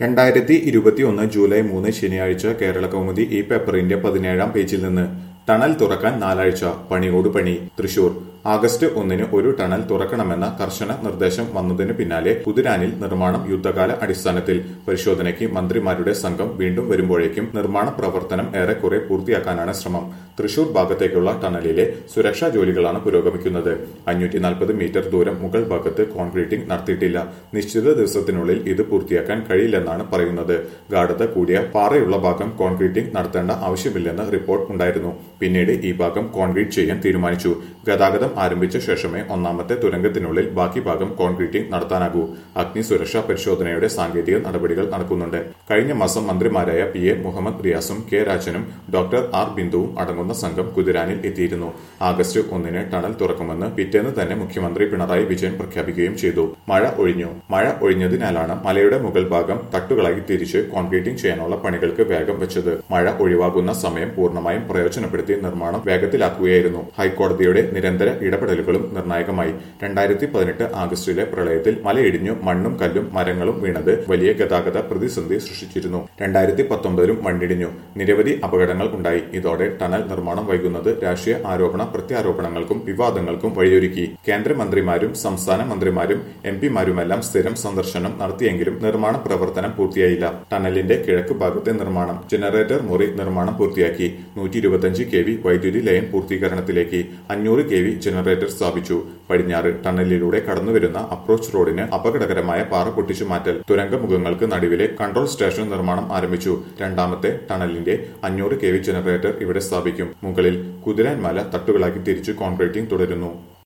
രണ്ടായിരത്തി ഇരുപത്തിയൊന്ന് ജൂലൈ മൂന്ന് ശനിയാഴ്ച കേരള കൗമുദി ഈ പേപ്പറിന്റെ പതിനേഴാം പേജിൽ നിന്ന് ടണൽ തുറക്കാൻ നാലാഴ്ച പണിയോട് പണി തൃശൂർ ആഗസ്റ്റ് ഒന്നിന് ഒരു ടണൽ തുറക്കണമെന്ന കർശന നിർദ്ദേശം വന്നതിന് പിന്നാലെ കുതിരാനിൽ നിർമ്മാണം യുദ്ധകാല അടിസ്ഥാനത്തിൽ പരിശോധനയ്ക്ക് മന്ത്രിമാരുടെ സംഘം വീണ്ടും വരുമ്പോഴേക്കും നിർമ്മാണ പ്രവർത്തനം ഏറെക്കുറെ പൂർത്തിയാക്കാനാണ് ശ്രമം തൃശൂർ ഭാഗത്തേക്കുള്ള ടണലിലെ സുരക്ഷാ ജോലികളാണ് പുരോഗമിക്കുന്നത് അഞ്ഞൂറ്റി നാൽപ്പത് മീറ്റർ ദൂരം മുകൾ ഭാഗത്ത് കോൺക്രീറ്റിംഗ് നടത്തിയിട്ടില്ല നിശ്ചിത ദിവസത്തിനുള്ളിൽ ഇത് പൂർത്തിയാക്കാൻ കഴിയില്ലെന്നാണ് പറയുന്നത് ഗാഠത കൂടിയ പാറയുള്ള ഭാഗം കോൺക്രീറ്റിംഗ് നടത്തേണ്ട ആവശ്യമില്ലെന്ന് റിപ്പോർട്ട് ഉണ്ടായിരുന്നു പിന്നീട് ഈ ഭാഗം കോൺക്രീറ്റ് ചെയ്യാൻ തീരുമാനിച്ചു ഗതാഗതം ആരംഭിച്ച ശേഷമേ ഒന്നാമത്തെ തുരങ്കത്തിനുള്ളിൽ ബാക്കി ഭാഗം കോൺക്രീറ്റിംഗ് നടത്താനാകൂ അഗ്നി സുരക്ഷാ പരിശോധനയുടെ സാങ്കേതിക നടപടികൾ നടക്കുന്നുണ്ട് കഴിഞ്ഞ മാസം മന്ത്രിമാരായ പി എ മുഹമ്മദ് റിയാസും കെ രാജനും ഡോക്ടർ ആർ ബിന്ദുവും അടങ്ങുന്ന സംഘം കുതിരാനിൽ എത്തിയിരുന്നു ആഗസ്റ്റ് ഒന്നിന് ടണൽ തുറക്കുമെന്ന് പിറ്റേന്ന് തന്നെ മുഖ്യമന്ത്രി പിണറായി വിജയൻ പ്രഖ്യാപിക്കുകയും ചെയ്തു മഴ ഒഴിഞ്ഞു മഴ ഒഴിഞ്ഞതിനാലാണ് മലയുടെ മുകൾ ഭാഗം തട്ടുകളായി തിരിച്ച് കോൺക്രീറ്റിംഗ് ചെയ്യാനുള്ള പണികൾക്ക് വേഗം വെച്ചത് മഴ ഒഴിവാകുന്ന സമയം പൂർണ്ണമായും പ്രയോജനപ്പെടുത്തി നിർമ്മാണം വേഗത്തിലാക്കുകയായിരുന്നു ഹൈക്കോടതിയുടെ നിരന്തര ഇടപെടലുകളും നിർണായകമായി രണ്ടായിരത്തി പതിനെട്ട് ആഗസ്റ്റിലെ പ്രളയത്തിൽ മലയിടിഞ്ഞു മണ്ണും കല്ലും മരങ്ങളും വീണത് വലിയ ഗതാഗത പ്രതിസന്ധി സൃഷ്ടിച്ചിരുന്നു രണ്ടായിരത്തി പത്തൊമ്പതിലും മണ്ണിടിഞ്ഞു നിരവധി അപകടങ്ങൾ ഉണ്ടായി ഇതോടെ ടണൽ നിർമ്മാണം വൈകുന്നത് രാഷ്ട്രീയ ആരോപണ പ്രത്യാരോപണങ്ങൾക്കും വിവാദങ്ങൾക്കും വഴിയൊരുക്കി കേന്ദ്രമന്ത്രിമാരും സംസ്ഥാന മന്ത്രിമാരും എം പിമാരുമെല്ലാം സ്ഥിരം സന്ദർശനം നടത്തിയെങ്കിലും നിർമ്മാണ പ്രവർത്തനം പൂർത്തിയായില്ല ടണലിന്റെ കിഴക്ക് ഭാഗത്തെ നിർമ്മാണം ജനറേറ്റർ മുറി നിർമ്മാണം പൂർത്തിയാക്കി നൂറ്റി ഇരുപത്തിയഞ്ച് കെ വി വൈദ്യുതി ലൈൻ പൂർത്തീകരണത്തിലേക്ക് അഞ്ഞൂറ് കെ വി ജനറേറ്റർ സ്ഥാപിച്ചു പടിഞ്ഞാറ് ടണലിലൂടെ കടന്നുവരുന്ന അപ്രോച്ച് റോഡിന് അപകടകരമായ പാറ പൊട്ടിച്ചു മാറ്റൽ തുരങ്കമുഖങ്ങൾക്ക് നടുവിലെ കൺട്രോൾ സ്റ്റേഷൻ നിർമ്മാണം ആരംഭിച്ചു രണ്ടാമത്തെ ടണലിന്റെ അഞ്ഞൂറ് കെ വി ജനറേറ്റർ ഇവിടെ സ്ഥാപിക്കും മുകളിൽ കുതിരാൻമല തട്ടുകളാക്കി തിരിച്ചു കോൺക്രീറ്റിംഗ് തുടരുന്നു